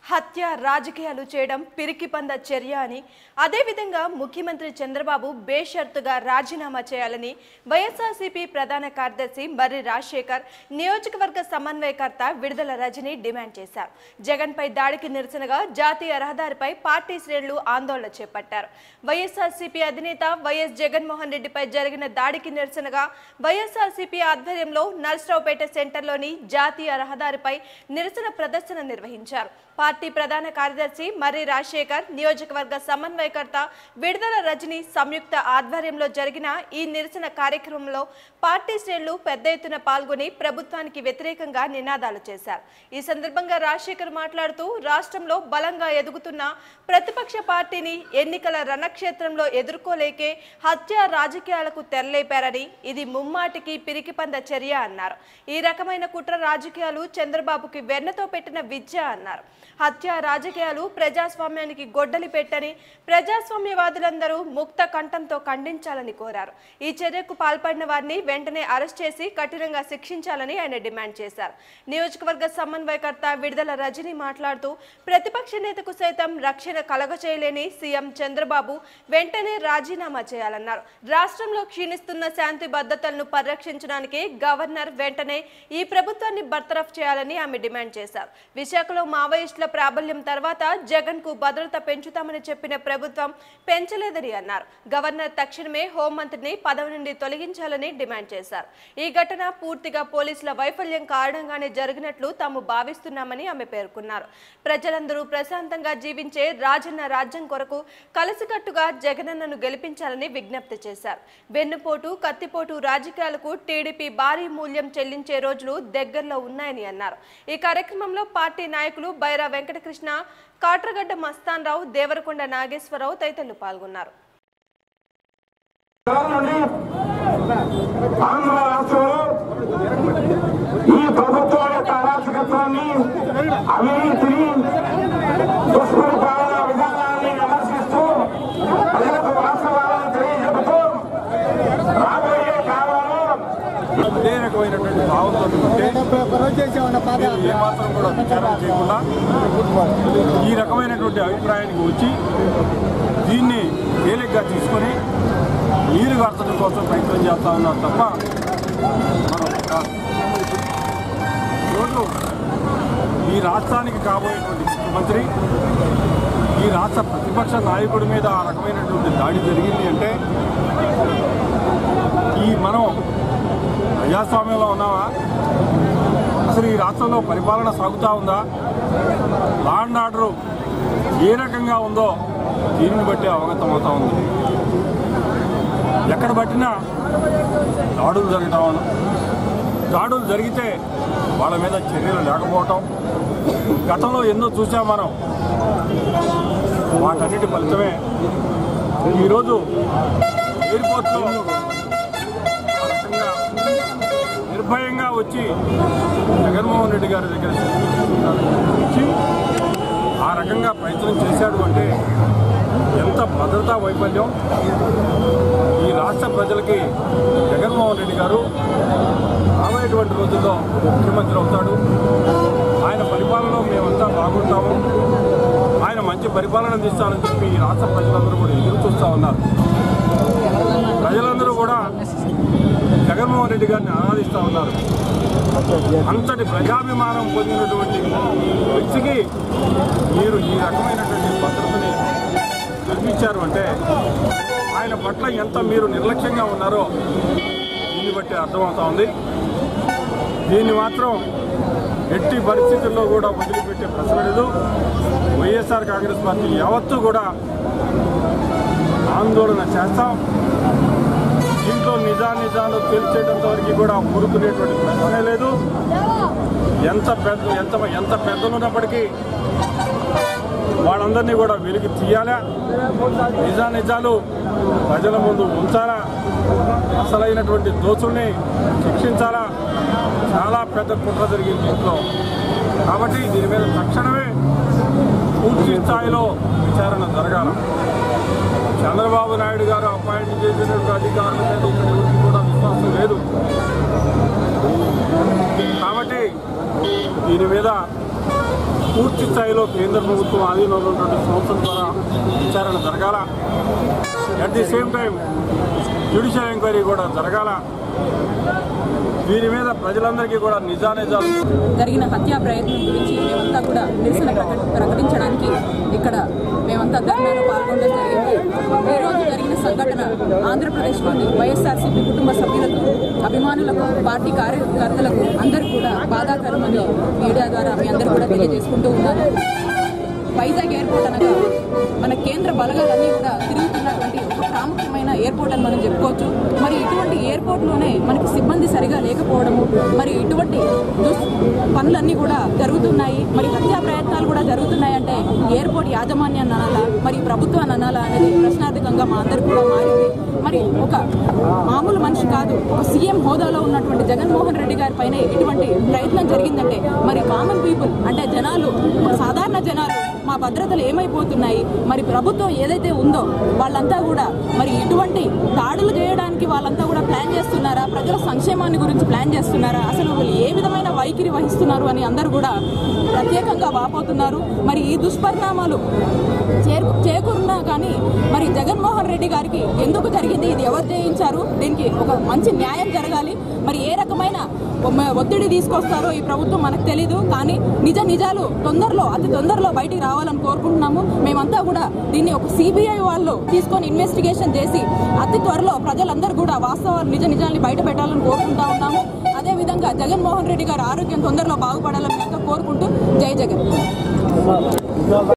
హత్య రాజకీయాలు చేయడం పిరికిపంద చర్య అని అదేవిధంగా ముఖ్యమంత్రి చంద్రబాబు బేషరతుగా రాజీనామా చేయాలని వైఎస్ఆర్సీపీ ప్రధాన కార్యదర్శి మర్రి రాజశేఖర్ నియోజకవర్గ సమన్వయకర్త విడుదల రజని డిమాండ్ చేశారు జగన్పై దాడికి నిరసనగా జాతీయ రహదారిపై పార్టీ శ్రేణులు ఆందోళన చేపట్టారు వైఎస్ఆర్సీపీ అధినేత వైఎస్ జగన్మోహన్ రెడ్డిపై జరిగిన దాడికి నిరసనగా వైఎస్ఆర్సీపీ ఆధ్వర్యంలో నర్సరావుపేట సెంటర్లోని జాతీయ రహదారిపై నిరసన ప్రదర్శన నిర్వహించారు పార్టీ ప్రధాన కార్యదర్శి మర్రి రాజశేఖర్ నియోజకవర్గ సమన్వయకర్త విడుదల రజని సంయుక్త ఆధ్వర్యంలో జరిగిన ఈ నిరసన కార్యక్రమంలో పార్టీ శ్రేణులు పెద్ద ఎత్తున పాల్గొని ప్రభుత్వానికి వ్యతిరేకంగా నినాదాలు చేశారు ఈ సందర్భంగా రాజశేఖర్ మాట్లాడుతూ రాష్ట్రంలో బలంగా ఎదుగుతున్న ప్రతిపక్ష పార్టీని ఎన్నికల రణక్షేత్రంలో ఎదుర్కోలేకే హత్య రాజకీయాలకు తెరలేపారని ఇది ముమ్మాటికి పిరికిపంద చర్య అన్నారు ఈ రకమైన కుట్ర రాజకీయాలు చంద్రబాబుకి వెన్నతో పెట్టిన విద్య అన్నారు హత్య రాజకీయాలు ప్రజాస్వామ్యానికి గొడ్డలి పెట్టని ప్రజాస్వామ్యవాదులందరూ ముక్త కంఠంతో ఖండించాలని కోరారు ఈ చర్యకు పాల్పడిన వారిని వెంటనే అరెస్ట్ చేసి కఠినంగా శిక్షించాలని ఆయన డిమాండ్ చేశారు నియోజకవర్గ సమన్వయకర్త విడుదల రజని మాట్లాడుతూ ప్రతిపక్ష నేతకు సైతం రక్షణ కలగచేయలేని సీఎం చంద్రబాబు వెంటనే రాజీనామా చేయాలన్నారు రాష్ట్రంలో క్షీణిస్తున్న శాంతి భద్రతలను పరిరక్షించడానికి గవర్నర్ వెంటనే ఈ ప్రభుత్వాన్ని బర్తరఫ్ చేయాలని ఆమె డిమాండ్ చేశారు విశాఖలో మావోయిస్టుల ప్రాబల్యం తర్వాత జగన్ కు భద్రత పెంచుతామని చెప్పిన ప్రభుత్వం పెంచలేదని అన్నారు గవర్నర్ తక్షణమే హోంమంత్రిని పదవి నుండి తొలగించాలని డిమాండ్ చేశారు ఈ ఘటన పూర్తిగా పోలీసుల వైఫల్యం కారణంగానే జరిగినట్లు తాము భావిస్తున్నామని ఆమె పేర్కొన్నారు ప్రజలందరూ ప్రశాంతంగా జీవించే రాజన్న రాజ్యం కొరకు కలిసికట్టుగా జగనన్నను గెలిపించాలని విజ్ఞప్తి చేశారు వెన్నుపోటు కత్తిపోటు రాజకీయాలకు టీడీపీ భారీ మూల్యం చెల్లించే రోజులు దగ్గరలో ఉన్నాయని అన్నారు ఈ కార్యక్రమంలో పార్టీ నాయకులు బైరా వెంకటకృష్ణ కాట్రగడ్డ మస్తాన్ రావు దేవరకొండ నాగేశ్వరరావు తదితరులు పాల్గొన్నారు నుండి ఆంధ్ర రాష్ట్రంలో ఈ ప్రభుత్వం యొక్క అరాచకత్వాన్ని అవినీతిని దుష్పరిపాలన విధానాన్ని విమర్శిస్తూ ప్రజలకు వాస్తవాలను తెలియజెబుతూ రాబోయే కాలంలో అదే రకమైనటువంటి భావంతో ఉంటే మీరు ఏమాత్రం కూడా విచారం చేయకుండా ఈ రకమైనటువంటి అభిప్రాయానికి వచ్చి దీన్ని తేలిగ్గా తీసుకొని నీరు కట్టడం కోసం ప్రయత్నం చేస్తా ఉన్నారు తప్ప మనం కాదు. ఈరోజు ఈ రాష్ట్రానికి కాబోయేటువంటి ముఖ్యమంత్రి ఈ రాష్ట్ర ప్రతిపక్ష నాయకుడి మీద ఆ రకమైనటువంటి దాడి జరిగింది అంటే ఈ మనం ప్రజాస్వామ్యంలో ఉన్నావా అసలు ఈ రాష్ట్రంలో పరిపాలన సాగుతూ ఉందా లా అండ్ ఆర్డర్ ఏ రకంగా ఉందో దీనిని బట్టి అవగతమవుతా ఉంది ఎక్కడ పట్టినా దాడులు జరగటం దాడులు జరిగితే వాళ్ళ మీద చర్యలు లేకపోవటం గతంలో ఎన్నో చూసాం మనం వాటన్నిటి ఫలితమే ఈరోజు ఎయిర్పోర్ట్లో ఆ రకంగా నిర్భయంగా వచ్చి జగన్మోహన్ రెడ్డి గారి దగ్గర వచ్చి ఆ రకంగా ప్రయత్నం చేశాడు అంటే ఎంత భద్రతా వైఫల్యం ఈ రాష్ట్ర ప్రజలకి జగన్మోహన్ రెడ్డి గారు రాబోయేటువంటి రోజుల్లో ముఖ్యమంత్రి అవుతాడు ఆయన పరిపాలనలో మేమంతా బాగుంటాము ఆయన మంచి పరిపాలన అందిస్తానని చెప్పి ఈ రాష్ట్ర ప్రజలందరూ కూడా ఎదురు చూస్తూ ఉన్నారు ప్రజలందరూ కూడా జగన్మోహన్ రెడ్డి గారిని ఆరాధిస్తూ ఉన్నారు అంతటి ప్రజాభిమానం పొందినటువంటి వ్యక్తికి మీరు ఈ రకమైనటువంటి భద్రతని కల్పించారు అంటే ఆయన పట్ల ఎంత మీరు నిర్లక్ష్యంగా ఉన్నారో దీన్ని బట్టి అర్థమవుతా ఉంది దీన్ని మాత్రం ఎట్టి పరిస్థితుల్లో కూడా వదిలిపెట్టే ప్రశ్న లేదు వైఎస్ఆర్ కాంగ్రెస్ పార్టీ యావత్తూ కూడా ఆందోళన చేస్తాం దీంట్లో నిజానిజాలు తెలిసేటంత వరకు కూడా ఊరుకునేటువంటి ప్రశ్నే లేదు ఎంత పెద్ద ఎంత ఎంత పెద్దలు ఉన్నప్పటికీ వాళ్ళందరినీ కూడా వెలికి తీయాలా నిజానిజాలు ప్రజల ముందు ఉంచాలా అసలైనటువంటి దోచుల్ని శిక్షించాలా చాలా పెద్ద కుట్ర జరిగింది దీంట్లో కాబట్టి దీని మీద తక్షణమే పూర్తి స్థాయిలో విచారణ జరగాలి చంద్రబాబు నాయుడు గారు అపాయింట్ చేసినటువంటి అధికారుల మీద ఇక్కడ ఎవరికి కూడా విశ్వాసం లేదు కాబట్టి దీని మీద పూర్తి స్థాయిలో కేంద్ర ప్రభుత్వం ఆధీనంలో ఉన్నటువంటి సంస్థల ద్వారా విచారణ జరగాల at the same time judicial enquiry కూడా జరగాల వీరి మీద ప్రజలందరికీ కూడా నిజానిజాలు జరిగిన హత్యా ప్రయత్నం గురించి మేమంతా కూడా నిరసన ప్రకట ప్రకటించడానికి ఇక్కడ మేమంతా ధర్నాలో పాల్గొనడం జరిగింది ఈ రోజు జరిగిన సంఘటన ఆంధ్రప్రదేశ్లోని వైఎస్ఆర్సీపీ కుటుంబ సభ్యులకు అభిమానులకు పార్టీ కార్యకర్తలకు అందరూ కూడా బాధాకరమని మీడియా ద్వారా మీ అందరూ కూడా తెలియజేసుకుంటూ ఉన్నారు వైజాగ్ ఎయిర్పోర్ట్ అనగా మన కేంద్ర బలగాలన్నీ కూడా తిరుగుతున్నటువంటి ఒక ప్రాముఖ్యమైన ఎయిర్పోర్ట్ అని మనం చెప్పుకోవచ్చు మరి ఇటువంటి ఎయిర్పోర్ట్లోనే మనకి సిబ్బంది సరిగా లేకపోవడము మరి ఇటువంటి దుస్ పనులన్నీ కూడా జరుగుతున్నాయి మరి హత్యా ప్రయత్నాలు కూడా జరుగుతున్నాయంటే ఎయిర్పోర్ట్ యాజమాన్యాన్ని అనాలా మరి ప్రభుత్వాన్ని అనాలా అనేది ప్రశ్నార్థకంగా మా అందరు కూడా మారింది మరి ఒక మామూలు మనిషి కాదు ఒక సీఎం హోదాలో ఉన్నటువంటి జగన్మోహన్ రెడ్డి గారి పైన ఇటువంటి ప్రయత్నం జరిగిందంటే మరి కామన్ పీపుల్ అంటే జనాలు సాధారణ జనాలు మా భద్రతలు ఏమైపోతున్నాయి మరి ప్రభుత్వం ఏదైతే ఉందో వాళ్ళంతా కూడా మరి ఇటువంటి దాడులు చేయడానికి వాళ్ళంతా కూడా ప్లాన్ చేస్తున్నారా ప్రజల సంక్షేమాన్ని గురించి ప్లాన్ చేస్తున్నారా అసలు వీళ్ళు ఏ విధమైన వైఖరి వహిస్తున్నారు అని అందరూ కూడా ప్రత్యేకంగా వాపోతున్నారు మరి ఈ దుష్పరిణామాలు చేరు చేకూరున్నా కానీ మరి జగన్మోహన్ రెడ్డి గారికి ఎందుకు జరిగింది ఇది ఎవరు చేయించారు దీనికి ఒక మంచి న్యాయం జరగాలి మరి ఏ రకమైన ఒ- ఒత్తిడి తీసుకొస్తారో ఈ ప్రభుత్వం మనకు తెలీదు కానీ నిజ నిజాలు తొందరలో అతి తొందరలో బయటికి రావాలని కోరుకుంటున్నాము మేమంతా కూడా దీన్ని ఒక సిబిఐ వాళ్ళు తీసుకొని ఇన్వెస్టిగేషన్ చేసి అతి త్వరలో ప్రజలందరూ కూడా వాస్తవాలు నిజ నిజాల్ని బయట పెట్టాలని కోరుకుంటా ఉన్నాము అదేవిధంగా జగన్మోహన్ రెడ్డి గారి ఆరోగ్యం తొందరలో బాగుపడాలని ఇంకా కోరుకుంటూ జై జగన్